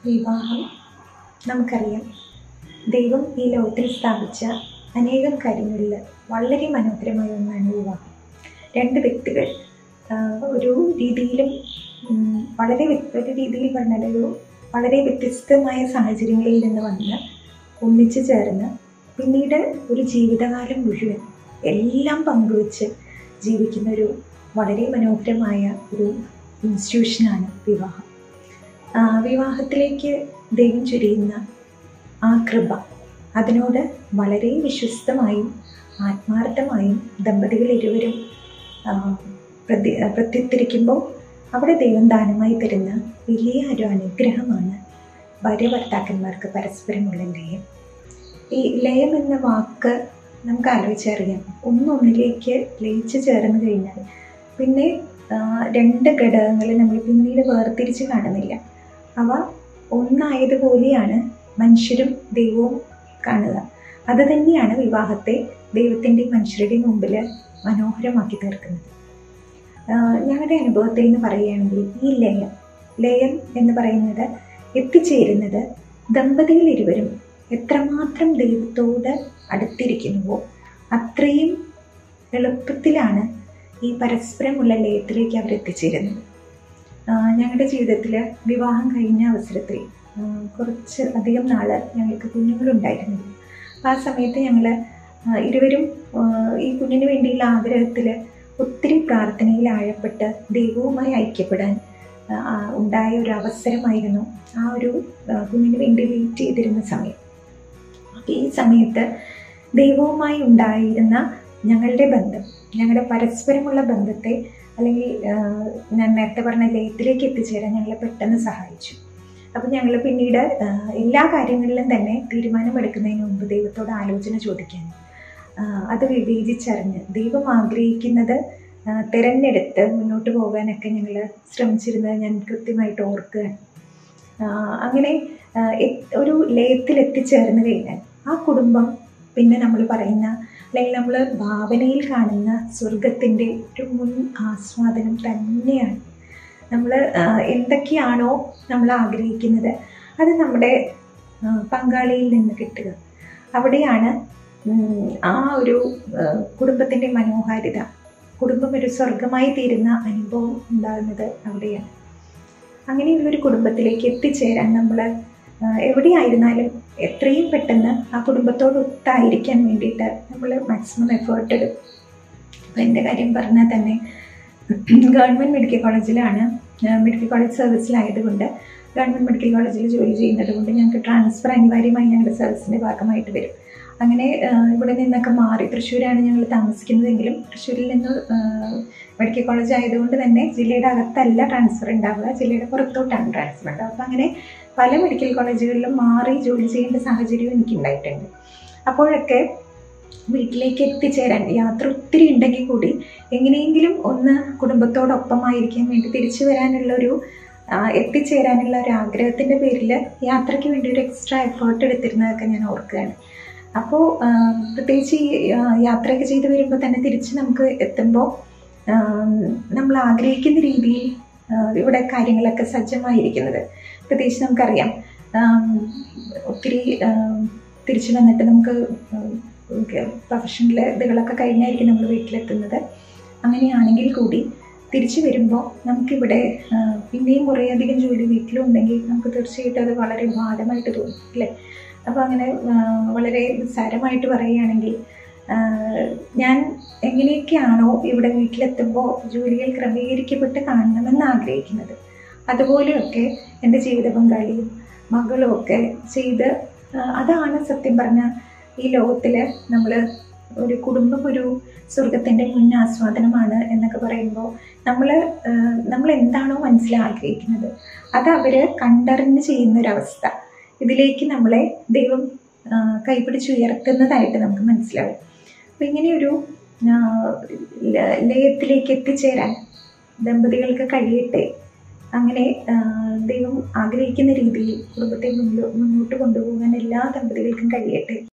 വിവാഹം നമുക്കറിയാം ദൈവം ഈ ലോകത്തിൽ സ്ഥാപിച്ച അനേകം കാര്യങ്ങളിൽ വളരെ മനോഹരമായ ഒന്നാണ് വിവാഹം രണ്ട് വ്യക്തികൾ ആ, ഒരു രീതിയിലും ഉം, വളരെ വ്യ- ഒരു രീതിയിൽ പറഞ്ഞാൽ ഒരു വളരെ വ്യത്യസ്തമായ സാഹചര്യങ്ങളിൽ നിന്ന് വന്ന് ഒന്നിച്ചു ചേർന്ന് പിന്നീട് ഒരു ജീവിതകാലം മുഴുവൻ എല്ലാം പങ്കുവെച്ച് ജീവിക്കുന്ന ഒരു വളരെ മനോഹരമായ ഒരു ഇൻസ്റ്റിറ്റ്യൂഷനാണ് വിവാഹം ആ, വിവാഹത്തിലേക്ക് ദൈവം ചൊരിയുന്ന ആ കൃപ അതിനോട് വളരെ വിശ്വസ്തമായും ആത്മാർത്ഥമായും ദമ്പതികൾ ഇരുവരും ആ, പ്രതി പ്രത്യുത്തരിക്കുമ്പോൾ അവിടെ ദൈവം ദാനമായി തരുന്ന വലിയ ഒരു അനുഗ്രഹമാണ് ഭാര്യ ഭർത്താക്കന്മാർക്ക് പരസ്പരമുള്ള ലയം ഈ ലയം എന്ന വാക്ക് നമുക്ക് ആലോചിച്ചറിയാം ഒന്നൊന്നിലേക്ക് ലയിച്ചു ചേർന്ന് കഴിഞ്ഞാൽ പിന്നെ ആ, രണ്ട് ഘടകങ്ങൾ നമ്മൾ പിന്നീട് വേർതിരിച്ച് കാണുന്നില്ല അവ ഒന്നായതുപോലെയാണ് മനുഷ്യരും ദൈവവും കാണുക അത് തന്നെയാണ് വിവാഹത്തെ ദൈവത്തിൻ്റെ മനുഷ്യരുടെ മുമ്പിൽ മനോഹരമാക്കി തീർക്കുന്നത് ആ, ഞങ്ങളുടെ അനുഭവത്തിൽ നിന്ന് പറയുകയാണെങ്കിൽ ഈ ലയം ലയം എന്ന് പറയുന്നത് എത്തിച്ചേരുന്നത് ദമ്പതികൾ ഇരുവരും എത്രമാത്രം ദൈവത്തോട് അടുത്തിരിക്കുന്നുവോ അത്രയും എളുപ്പത്തിലാണ് ഈ പരസ്പരമുള്ള ലയത്തിലേക്ക് അവർ എത്തിച്ചേരുന്നത് ആ, ഞങ്ങളുടെ ജീവിതത്തിൽ വിവാഹം കഴിഞ്ഞ അവസരത്തിൽ ആ, കുറച്ച് അധികം നാൾ ഞങ്ങൾക്ക് കുഞ്ഞുങ്ങളുണ്ടായിരുന്നില്ല അപ്പം ആ സമയത്ത് ഞങ്ങൾ ഇരുവരും ആ, ഈ കുഞ്ഞിന് വേണ്ടിയുള്ള ആഗ്രഹത്തിൽ ഒത്തിരി പ്രാർത്ഥനയിൽ ആഴപ്പെട്ട് ദൈവവുമായി ഐക്യപ്പെടാൻ ആ, ആ, ഉണ്ടായ ഒരു അവസരമായിരുന്നു ആ ഒരു ആ, കുഞ്ഞിന് വേണ്ടി വെയിറ്റ് ചെയ്തിരുന്ന സമയം അപ്പോൾ ഈ സമയത്ത് ദൈവവുമായി ഉണ്ടായിരുന്ന ഞങ്ങളുടെ ബന്ധം ഞങ്ങളുടെ പരസ്പരമുള്ള ബന്ധത്തെ അല്ലെങ്കിൽ ആ, ഞാൻ നേരത്തെ പറഞ്ഞ ലയത്തിലേക്ക് എത്തിച്ചേരാൻ ഞങ്ങളെ പെട്ടെന്ന് സഹായിച്ചു അപ്പം ഞങ്ങൾ പിന്നീട് ആ, എല്ലാ കാര്യങ്ങളിലും തന്നെ തീരുമാനമെടുക്കുന്നതിന് മുമ്പ് ദൈവത്തോട് ആലോചന ചോദിക്കാൻ ആ, അത് വിവേചിച്ചറിഞ്ഞ് ദൈവം ആഗ്രഹിക്കുന്നത് ആ, തിരഞ്ഞെടുത്ത് മുന്നോട്ട് പോകാനൊക്കെ ഞങ്ങൾ ശ്രമിച്ചിരുന്നത് ഞാൻ കൃത്യമായിട്ട് ഓർക്കുകയാണ് ആ, അങ്ങനെ ആ, എ- ഒരു ലയത്തിൽ എത്തിച്ചേർന്ന് കഴിഞ്ഞാൽ ആ കുടുംബം പിന്നെ നമ്മൾ പറയുന്ന അല്ലെങ്കിൽ നമ്മൾ ഭാവനയിൽ കാണുന്ന സ്വർഗത്തിൻ്റെ ഒരു മുൻ ആസ്വാദനം തന്നെയാണ് നമ്മൾ എന്തൊക്കെയാണോ നമ്മൾ ആഗ്രഹിക്കുന്നത് അത് നമ്മുടെ ആ, പങ്കാളിയിൽ നിന്ന് കിട്ടുക അവിടെയാണ് ഉം, ആ ഒരു കുടുംബത്തിൻ്റെ മനോഹാരിത കുടുംബം ഒരു സ്വർഗമായി തീരുന്ന അനുഭവം ഉണ്ടാകുന്നത് അവിടെയാണ് അങ്ങനെയുള്ളൊരു കുടുംബത്തിലേക്ക് എത്തിച്ചേരാൻ നമ്മൾ എവിടെയായിരുന്നാലും എത്രയും പെട്ടെന്ന് ആ കുടുംബത്തോട് ഒത്തായിരിക്കാൻ വേണ്ടിയിട്ട് നമ്മൾ മാക്സിമം എഫേർട്ട് എടുക്കും അപ്പം എൻ്റെ കാര്യം പറഞ്ഞാൽ തന്നെ ഗവൺമെൻറ് മെഡിക്കൽ കോളേജിലാണ് മെഡിക്കൽ കോളേജ് സർവീസിലായതുകൊണ്ട് ഗവൺമെൻറ് മെഡിക്കൽ കോളേജിൽ ജോലി ചെയ്യുന്നത് കൊണ്ട് ഞങ്ങൾക്ക് ട്രാൻസ്ഫർ അനിവാര്യമായി ഞങ്ങളുടെ സർവീസിൻ്റെ ഭാഗമായിട്ട് വരും അങ്ങനെ ആ, ഇവിടെ നിന്നൊക്കെ മാറി തൃശ്ശൂരാണ് ഞങ്ങൾ താമസിക്കുന്നതെങ്കിലും തൃശ്ശൂരിൽ നിന്ന് ആ, മെഡിക്കൽ കോളേജ് ആയതുകൊണ്ട് തന്നെ ജില്ലയുടെ അകത്തല്ല ട്രാൻസ്ഫർ ഉണ്ടാവുക ജില്ലയുടെ പുറത്തോട്ടാണ് ട്രാൻസ്ഫർ ഉണ്ടാവുക അപ്പം അങ്ങനെ പല മെഡിക്കൽ കോളേജുകളിലും മാറി ജോലി ചെയ്യേണ്ട സാഹചര്യവും എനിക്കുണ്ടായിട്ടുണ്ട് അപ്പോഴൊക്കെ വീട്ടിലേക്ക് എത്തിച്ചേരാൻ യാത്ര ഒത്തിരി ഉണ്ടെങ്കിൽ കൂടി എങ്ങനെയെങ്കിലും ഒന്ന് കുടുംബത്തോടൊപ്പമായിരിക്കാൻ വേണ്ടി തിരിച്ചു വരാനുള്ളൊരു ആ, എത്തിച്ചേരാനുള്ള ഒരു ആഗ്രഹത്തിൻ്റെ പേരിൽ യാത്രയ്ക്ക് വേണ്ടി ഒരു എക്സ്ട്രാ എഫേർട്ട് എടുത്തിരുന്നതൊക്കെ ഞാൻ ഓർക്കുകയാണ് അപ്പോൾ പ്രത്യേകിച്ച് ഈ ആ, യാത്രയൊക്കെ ചെയ്ത് വരുമ്പോൾ തന്നെ തിരിച്ച് നമുക്ക് എത്തുമ്പോൾ നമ്മൾ ആഗ്രഹിക്കുന്ന രീതിയിൽ ആ, ഇവിടെ കാര്യങ്ങളൊക്കെ സജ്ജമായിരിക്കുന്നത് പ്രത്യേകിച്ച് നമുക്കറിയാം ആം, ഒത്തിരി ആം, തിരിച്ചു വന്നിട്ട് നമുക്ക് പ്രൊഫഷണൽ ഇതുകളൊക്കെ കഴിഞ്ഞായിരിക്കും നമ്മൾ വീട്ടിലെത്തുന്നത് അങ്ങനെയാണെങ്കിൽ കൂടി തിരിച്ചു വരുമ്പോൾ നമുക്കിവിടെ ആ, പിന്നെയും കുറേയധികം ജോലി വീട്ടിലുണ്ടെങ്കിൽ നമുക്ക് തീർച്ചയായിട്ടും അത് വളരെ ഭാരമായിട്ട് തോന്നും അല്ലേ അപ്പോൾ അങ്ങനെ ആ, വളരെ നിസ്സാരമായിട്ട് പറയുകയാണെങ്കിൽ ആ, ഞാൻ എങ്ങനെയൊക്കെയാണോ ഇവിടെ വീട്ടിലെത്തുമ്പോൾ ജോലികൾ ക്രമീകരിക്കപ്പെട്ട് കാണണമെന്ന് ആഗ്രഹിക്കുന്നത് അതുപോലെയൊക്കെ എൻ്റെ ജീവിത പങ്കാളിയും മകളും ഒക്കെ ചെയ്ത് ആ, അതാണ് സത്യം പറഞ്ഞ ഈ ലോകത്തിൽ നമ്മൾ ഒരു കുടുംബം ഒരു സ്വർഗത്തിൻ്റെ മുൻ ആസ്വാദനമാണ് എന്നൊക്കെ പറയുമ്പോൾ നമ്മൾ നമ്മൾ എന്താണോ മനസ്സിൽ ആഗ്രഹിക്കുന്നത് അത് അവർ കണ്ടറിഞ്ഞ് ചെയ്യുന്നൊരവസ്ഥ ഇതിലേക്ക് നമ്മളെ ദൈവം ആ, കൈപിടിച്ചുയർത്തുന്നതായിട്ട് നമുക്ക് മനസ്സിലാവും അപ്പം ഇങ്ങനെയൊരു ആ, ല- ലയത്തിലേക്ക് എത്തിച്ചേരാൻ ദമ്പതികൾക്ക് കഴിയട്ടെ അങ്ങനെ ആ, ദൈവം ആഗ്രഹിക്കുന്ന രീതിയിൽ കുടുംബത്തെ മുന്നോ- മുന്നോട്ട് കൊണ്ടുപോകാൻ എല്ലാ ദമ്പതികൾക്കും കഴിയട്ടെ